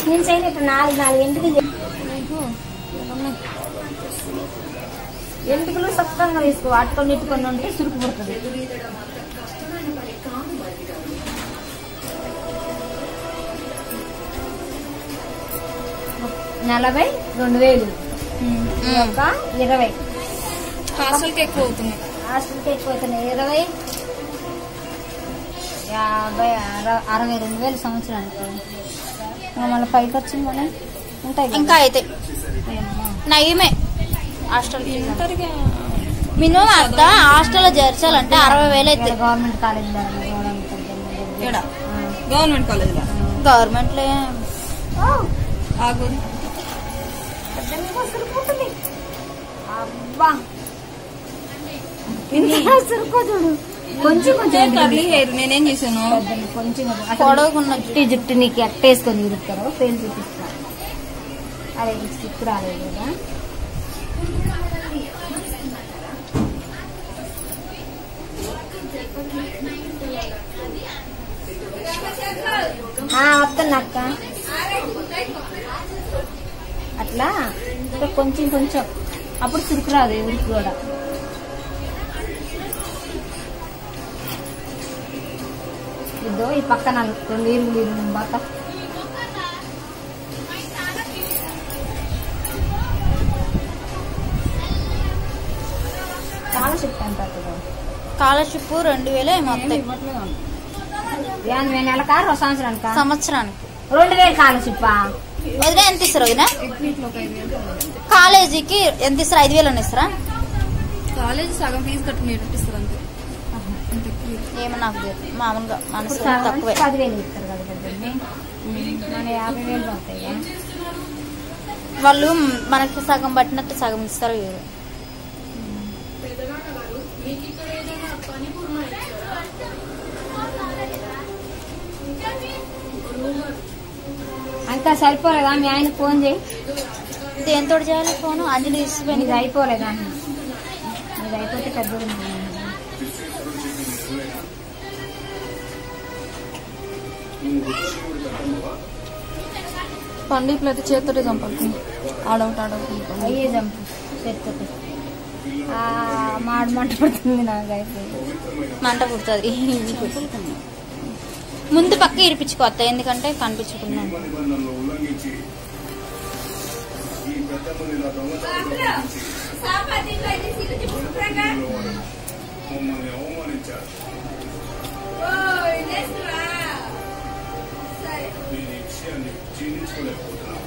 First నుంచి అయినా ఇప్పుడు నాలుగు నాలుగు ఎంటుకలు ఎంటుకలు సొంతంగా తీసుకో అట్టుకొని ఇట్టుకొని ఉంటే సురుకు పుడుతుంది నలభై రెండు వేలు ఈ యొక్క ఇరవై హాస్టల్కి ఎక్కువ అవుతుంది హాస్టల్కి ఎక్కువ అవుతున్నాయి ఇరవై యాభై అర- అరవై రెండు వేలు సంవత్సరానికి ఇంకా మళ్ళీ పైకి వచ్చింది మనం ఉంటాయి కదా. ఇంకా అయితే ఏమ్మా. నయమే హాస్టల్ మినిమం అత్త హాస్టల్లో చేర్చాలంటే అరవై వేలు ఇక్కడ అయితే గవర్నమెంట్ కాలేజ్ ధరలు కూడా ఉంటుంది. ఈడ. ఆ. గవర్నమెంట్ కాలేజ్ గవర్నమెంట్ ఆగు పెద్దగా సురుకుతుంది. అబ్బా ఇంత సురుకో చూడు కొంచెం కొంచెం కర్లీ హెయిర్ నేనేం చేశాను పెద్దలు కొంచెం అసలు పొడవుకున్న జుట్టు జుట్టు నీకు ఎట్టేసుకొని తిరుగుతారు పేరు చూపిస్తా అదే నీకు సిక్కు రాలేదు కదా ఆ, వస్తున్నా అక్క అట్లా ఇంకా కొంచెం కొంచెం అప్పుడు సురుకు రాదు ఎవరికి కూడా ఇదో ఈ పక్కన రెండు ఇరువులు ఇరువులు బాత చాలా చెప్తా అంటారు స్కాలర్షిప్ రెండు వేలు ఏమో వస్తాయి ఎనభై నెలకా రెండు సంవత్సరానికా సంవత్సరానికి రెండు వేలు కాలసిప్పా వదిలే ఎంత ఇస్తారు వదిన కాలేజీకి ఎంత ఇస్తారు ఐదు వేలు ఇస్తారా కాలేజ్ సగం ఫీజు కట్టుకునేటట్టు ఇస్తారు అంతే ఏమో నాకు తెలియదు మామూలుగా మనసు ఇప్పుడు సగం తక్కువే పదివేలు ఇస్తారు కదా పెద్దది మన యాభై వేలు పడతాయి వాళ్ళు మనకి సగం పట్టినట్టు సగం ఇస్తారు ఇవ్వరు. అంతా సరిపోలేదా మీ ఆయన ఫోన్ చేయి దేంతో చేయాలి ఫోన్ అంజలి ఇది తీసిపోయింది అయిపోలేదా ఇది అయిపోతే పెద్దది పండితులు అయితే చేతితోటే చంపాలి ఆడవుట్ ఆడవుట్ అయ్యే చంపు చెత్తకి ఆ, మాడు మంట పడుతుంది నాకు అయిపోయి మంట పుడుతుంది ముందు పక్క ఇరిపించుకోవద్దా ఎందుకంటే కనిపించకుండా నిబంధనలు ఉల్లంఘించి ఈ పెద్ద మందిలా దొంగతనంగా మమ్మల్ని అవమానించారు నేను ఈ విషయాన్ని జీర్ణించుకోలేకపోతున్నాను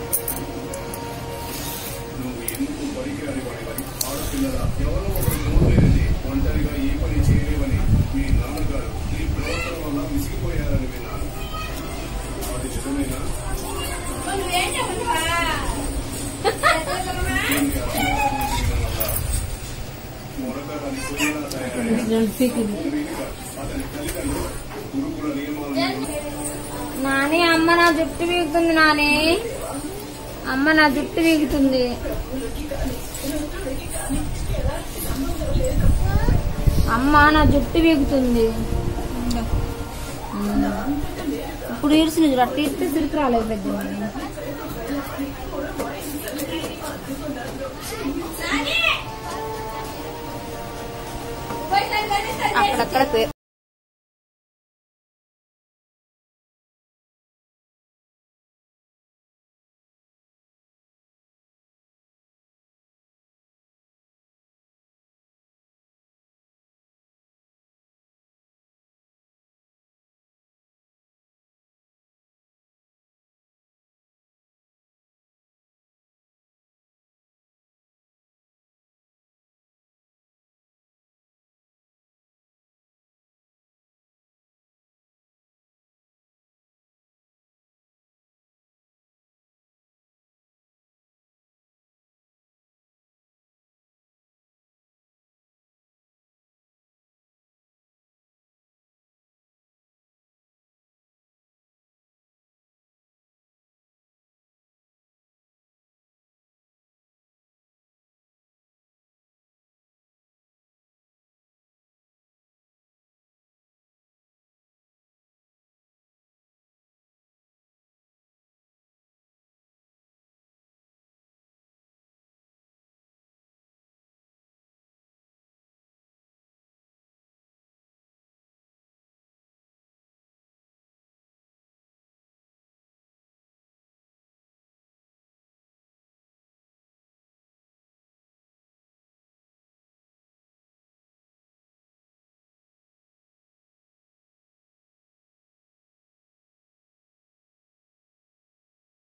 నువ్వు ఎందుకు పనికిరాని వాడివని ఆడపిల్లల ఎవరో ఒకరు నోలేనిది ఒంటరిగా ఏ పని చేయలేవని మీ నాన్నగారు ఈ ప్రవర్తన వల్ల విసిగిపోయారని విన్నాను అది నిజమేనా దీనికి అర్థం చేయడం వల్ల మొరగాలని కొయ్యలా తయారయ్యారు రీతిగా అతని తల్లిదండ్రులు గురుకుల నియమాలను నాని అమ్మ నా జుట్టు వీగుతుంది నాని అమ్మ నా జుట్టు వీగుతుంది అమ్మ నా జుట్టు వీగుతుంది ఇప్పుడు ఈడ్చిన చూడు అట్ట ఇస్తే సిరికి రాలేదు పెద్ద అక్కడక్కడ పే-